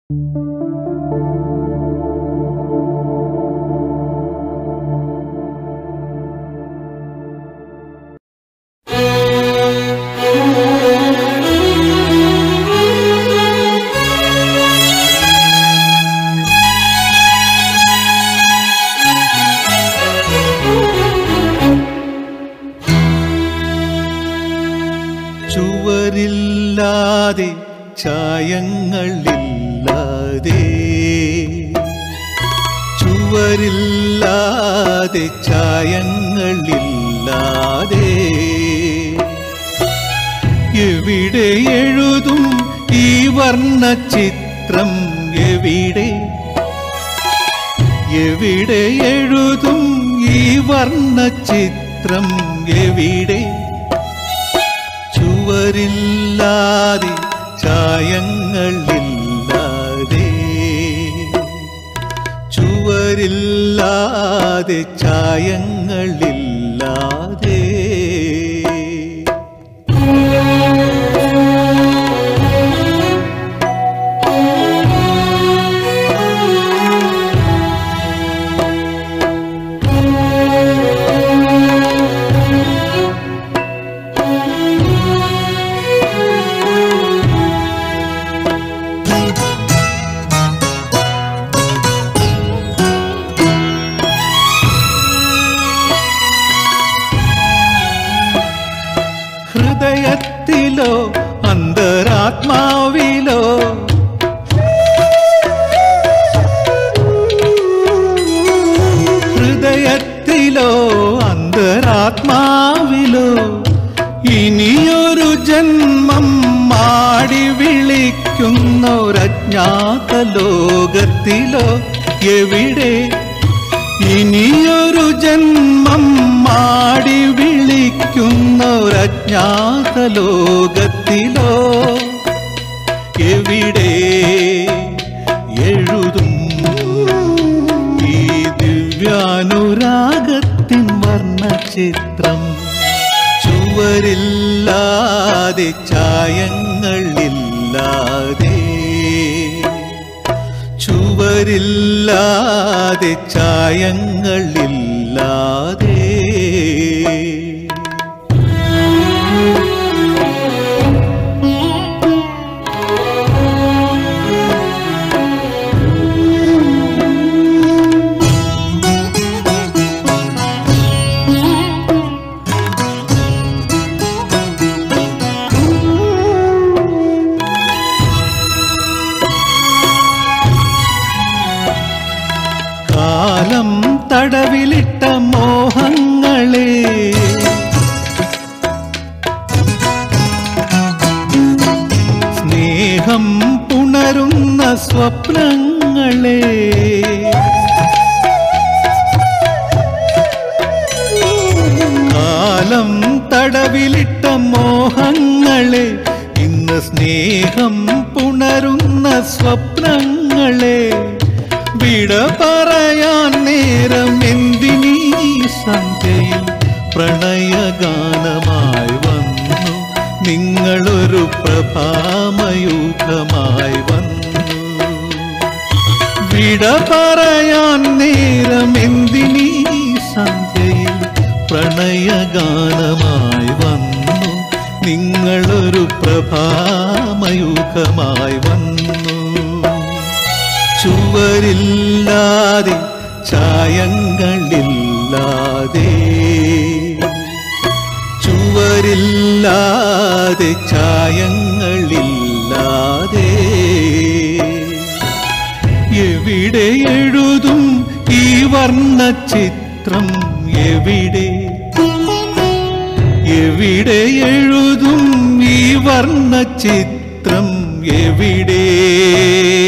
ചുവരില്ലാതെ ചായങ്ങളില്ലാതെ ചുവരില്ലാതെ ചായങ്ങളില്ലാതെ എവിടെ എഴുതും ഈ വർണ്ണചിത്രം എവിടെ എവിടെ എഴുതും ഈ വർണ്ണചിത്രം എവിടെ ചുവരില്ലാതെ ചായങ്ങളില്ലാതെ ചുവരില്ലാതെ ചായങ്ങളില്ലാതെ ഹൃദയത്തിലോ അന്തരാത്മാവിലോ ഹൃദയത്തിലോ അന്തരാത്മാവിലോ ഇനിയൊരു ജന്മം മാടി വിളിക്കുന്നൊരജ്ഞാത ലോകത്തിലോ എവിടെ ഇനിയൊരു ജന്മം മാടി വിളിക്കുന്നൊരജ്ഞാത ലോകത്തിലോ എവിടെ എഴുതും ഈ ദിവ്യാനുരാഗത്തിൻ വർണ്ണചിത്രം ചുവരില്ലാതെ ചായങ്ങളില്ലാതെ ചുവരില്ലാതെ ചായങ്ങളില്ലാതെ കാലം തടവിലിട്ട മോഹങ്ങളെ സ്നേഹം പുണരുന്ന സ്വപ്നങ്ങളെ കാലം തടവിലിട്ട മോഹങ്ങളെ ഇന്ന് സ്നേഹം പുണരുന്ന സ്വപ്നങ്ങളെ വിട പറയാൻ നേരം എന്തിനീ സന്ധ്യയിൽ പ്രണയഗാനമായി വന്നു നിങ്ങളൊരു പ്രഭാമയൂഖമായി വന്നു വിട പറയാൻ നേരം എന്തിനീ സന്ധ്യയിൽ പ്രണയഗാനമായി വന്നു നിങ്ങളൊരു പ്രഭാമയൂഖമായി വന്നു ചുവരില്ലാതെ ചായങ്ങളില്ലാതെ ചുവരില്ലാതെ ചായങ്ങളില്ലാതെ എവിടെ എഴുതും ഈ വർണ്ണചിത്രം എവിടെ എവിടെ എഴുതും ഈ വർണ്ണചിത്രം എവിടെ